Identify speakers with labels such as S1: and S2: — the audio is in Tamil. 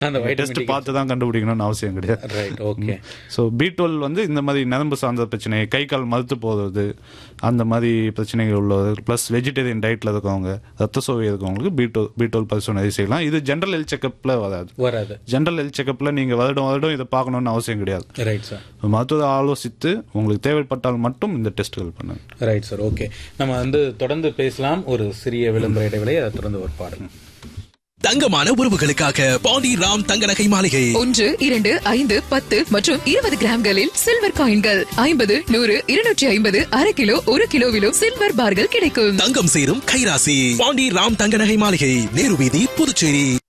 S1: அந்த
S2: டெஸ்ட்
S1: vitamin D
S2: பார்த்து தான் கண்டுபிடிக்கணும்னு அவசியம் கிடையாது
S1: right okay
S2: so B twelve வந்து இந்த மாதிரி நரம்பு சார்ந்த பிரச்சனை கை கால் மறுத்து போகிறது அந்த மாதிரி பிரச்சனைகள் உள்ளது ப்ளஸ் வெஜிடேரியன் டயட்டில் இருக்கவங்க ரத்த சோகை இருக்கவங்களுக்கு பி டுவெல் பி டுவெல் பரிசோதனை செய்யலாம் இது ஜென்ரல் ஹெல்த் செக்கப்பில் வராது
S1: வராது
S2: ஜென்ரல் ஹெல்த் செக்கப்பில் நீங்கள் வருடம் வருடம் இதை பார்க்கணும்னு அவசியம் கிடையாது
S1: ரைட் சார்
S2: மருத்துவரை ஆலோசித்து உங்களுக்கு தேவைப்பட்டால் மட்டும் இந்த டெஸ்ட்டுகள் பண்ணுங்க
S1: ரைட் சார் ஓகே நம்ம வந்து தொடர்ந்து பேசலாம் ஒரு சிறிய விளம்பர இடைவெளி அதை தொடர்ந்து ஒரு பாடல்
S3: தங்கமான உறவுகளுக்காக பாண்டி ராம் தங்க நகை மாளிகை
S4: ஒன்று இரண்டு ஐந்து பத்து மற்றும் இருபது கிராம்களில் சில்வர் காயின்கள் ஐம்பது நூறு இருநூற்றி ஐம்பது அரை கிலோ ஒரு கிலோவிலும் சில்வர் பார்கள் கிடைக்கும்
S3: தங்கம் சேரும் கைராசி பாண்டி ராம் தங்க நகை மாளிகை நேரு வீதி புதுச்சேரி